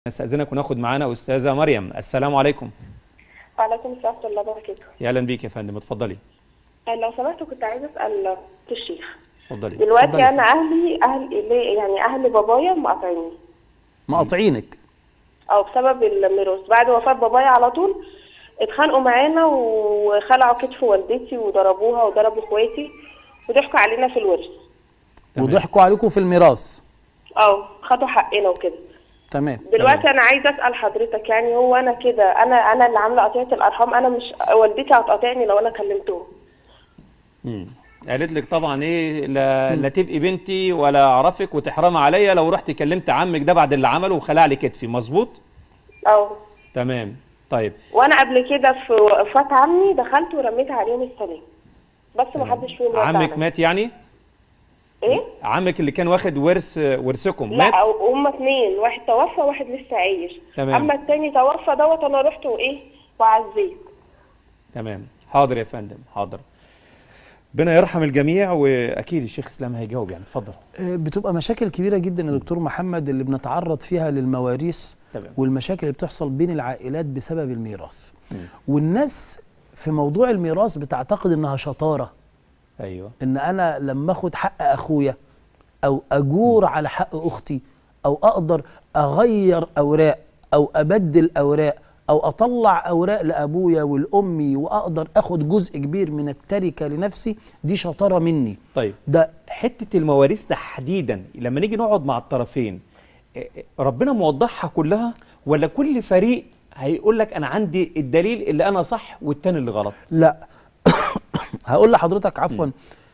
نستأذنك وناخد معانا أستاذة مريم السلام عليكم وعليكم السلام ورحمة الله وبركاته يا أهلا بيك يا فندم اتفضلي لو سمحت كنت عايزة أسأل الشيخ اتفضلي دلوقتي اتفضلي. أنا أهلي أهل إلي يعني أهل بابايا مقاطعيني مقاطعينك أو بسبب الميراث بعد وفاة بابايا على طول اتخانقوا معانا وخلعوا كتف والدتي وضربوها وضربوا اخواتي وضحكوا علينا في الورث تمام. وضحكوا عليكم في الميراث اه خدوا حقنا وكده تمام دلوقتي انا عايزه اسال حضرتك يعني هو انا كده انا انا اللي عامله قطيعه الارحام انا مش والدتي هتقاطعني لو انا كلمتهم مم. قالت لك طبعا ايه لا, لا تبقي بنتي ولا اعرفك وتحرمي عليا لو رحت كلمت عمك ده بعد اللي عمله وخلع لي كتفي مظبوط اه تمام طيب وانا قبل كده في وفاه عمي دخلت ورميت عليهم السلام بس ما حدش فيهم رد عمك عليا. مات يعني ايه عمك اللي كان واخد ورث ورثكم لا مات أو- هما اتنين واحد توفى واحد لسه عايش تمام. اما التاني توفى دوت انا رحت وايه وعزيت تمام حاضر يا فندم حاضر ربنا يرحم الجميع واكيد الشيخ اسلام هيجاوب يعني اتفضل آه، بتبقى مشاكل كبيرة جدا يا دكتور محمد اللي بنتعرض فيها للمواريث تمام. والمشاكل اللي بتحصل بين العائلات بسبب الميراث والناس في موضوع الميراث بتعتقد انها شطارة ايوه ان انا لما اخد حق اخويا او اجور على حق اختي او اقدر اغير اوراق او ابدل اوراق او اطلع اوراق لابويا والامي واقدر اخد جزء كبير من التركه لنفسي دي شطاره مني طيب ده حته المواريث تحديدا لما نيجي نقعد مع الطرفين إيه إيه، ربنا موضحها كلها ولا كل فريق هيقول لك انا عندي الدليل اللي انا صح والتاني اللي غلط لا هقول لحضرتك عفوا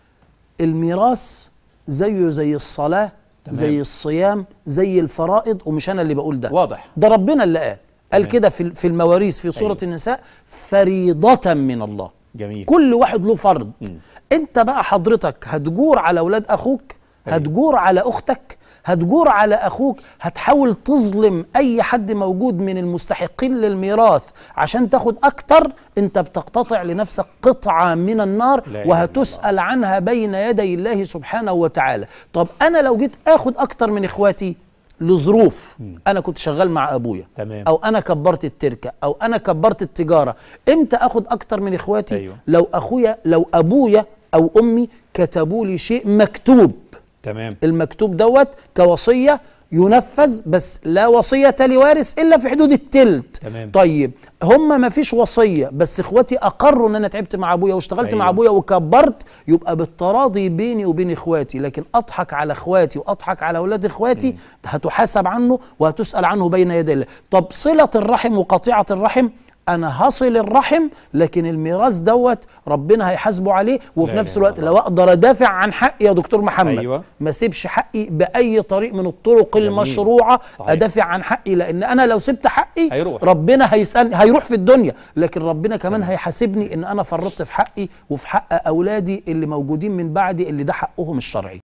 الميراث زيه زي الصلاه تمام. زي الصيام زي الفرائض ومش انا اللي بقول ده واضح ده ربنا اللي قال قال تمام. كده في في المواريث في سوره أيوة. النساء فريضه من الله جميل كل واحد له فرض مم. انت بقى حضرتك هتجور على اولاد اخوك أيوة. هتجور على اختك هتجور على اخوك هتحاول تظلم اي حد موجود من المستحقين للميراث عشان تاخد اكتر انت بتقتطع لنفسك قطعه من النار لا إله إلا وهتسال عنها بين يدي الله سبحانه وتعالى طب انا لو جيت اخد اكتر من اخواتي لظروف انا كنت شغال مع ابويا تمام. او انا كبرت التركه او انا كبرت التجاره امتى اخد اكتر من اخواتي أيوة. لو اخويا لو ابويا او امي كتبوا لي شيء مكتوب تمام المكتوب دوت كوصيه ينفذ بس لا وصيه لوارث الا في حدود التلت تمام. طيب هم ما فيش وصيه بس اخواتي اقروا ان انا تعبت مع ابويا واشتغلت أيوة. مع ابويا وكبرت يبقى بالتراضي بيني وبين اخواتي لكن اضحك على اخواتي واضحك على اولاد اخواتي هتحاسب عنه وهتسال عنه بين يدي الله طب صله الرحم وقطيعه الرحم انا هصل الرحم لكن الميراث دوت ربنا هيحاسبه عليه وفي لا نفس إله الوقت إلا لو اقدر ادافع عن حقي يا دكتور محمد أيوة. ما سيبش حقي باي طريق من الطرق جميل. المشروعه صحيح. ادافع عن حقي لان انا لو سبت حقي هيروح. ربنا هيسال هيروح في الدنيا لكن ربنا كمان هيحاسبني ان انا فرطت في حقي وفي حق اولادي اللي موجودين من بعدي اللي ده حقهم الشرعي